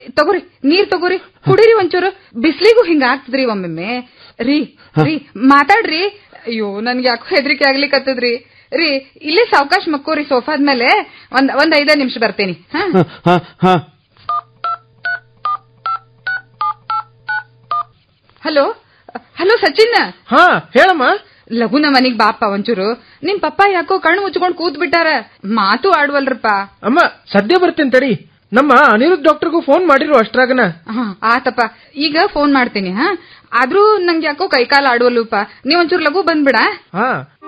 ತಗೋರಿ ನೀರ್ ತಗೋರಿ ಕುಡೀರಿ ಒಂಚೂರು ಬಿಸ್ಲಿಗೂ ಹಿಂಗ ಆಗ್ತದ್ರಿ ಒಮ್ಮೊಮ್ಮೆ ರೀ ರೀ ಮಾತಾಡ್ರಿ ಅಯ್ಯೋ ನನ್ಗೆ ಯಾಕೋ ಹೆದರಿಕೆ ಆಗ್ಲಿಕ್ಕತ್ತದ್ರಿ ರೀ ಇಲ್ಲೇ ಸಾವಕಾಶ ಮಕ್ಕೋರಿ ಸೋಫಾದ ಮೇಲೆ ಒಂದ್ ಒಂದ್ ಐದ ನಿಮಿಷ ಬರ್ತೇನಿ ಹಾ ಹ, ಹ, ಹ. ಹಲೋ ಹಲೋ ಸಚಿನ್ ಹಾ ಹೇಳಮ್ಮ ಲಘುನ ಮನಿಗ್ ಬಾಪ ಒಂಚೂರು ನಿಮ್ ಪಪ್ಪ ಯಾಕೋ ಕಣ್ಣು ಮುಚ್ಕೊಂಡ್ ಕೂತ್ ಬಿಟ್ಟಾರ ಮಾತು ಆಡ್ವಲ್ರಪ್ಪ ಅಮ್ಮ ಸದ್ಯ ಬರ್ತೀನಿ ತಡಿ ನಮ್ಮ ಅನಿರುದ್ಧ ಡಾಕ್ಟರ್ಗೂ ಫೋನ್ ಮಾಡಿರು ಅಷ್ಟ್ರಾಗನ ಹಾ ಆತಪ್ಪ ಈಗ ಫೋನ್ ಮಾಡ್ತೀನಿ ಹಾ ಆದ್ರೂ ನಂಗೆ ಯಾಕೋ ಕೈಕಾಲ ಆಡುವಲ್ಲೂಪ ನೀವ್ ಒಂಚೂರು ಲಘು ಬಂದ್ಬಿಡ ಹಾ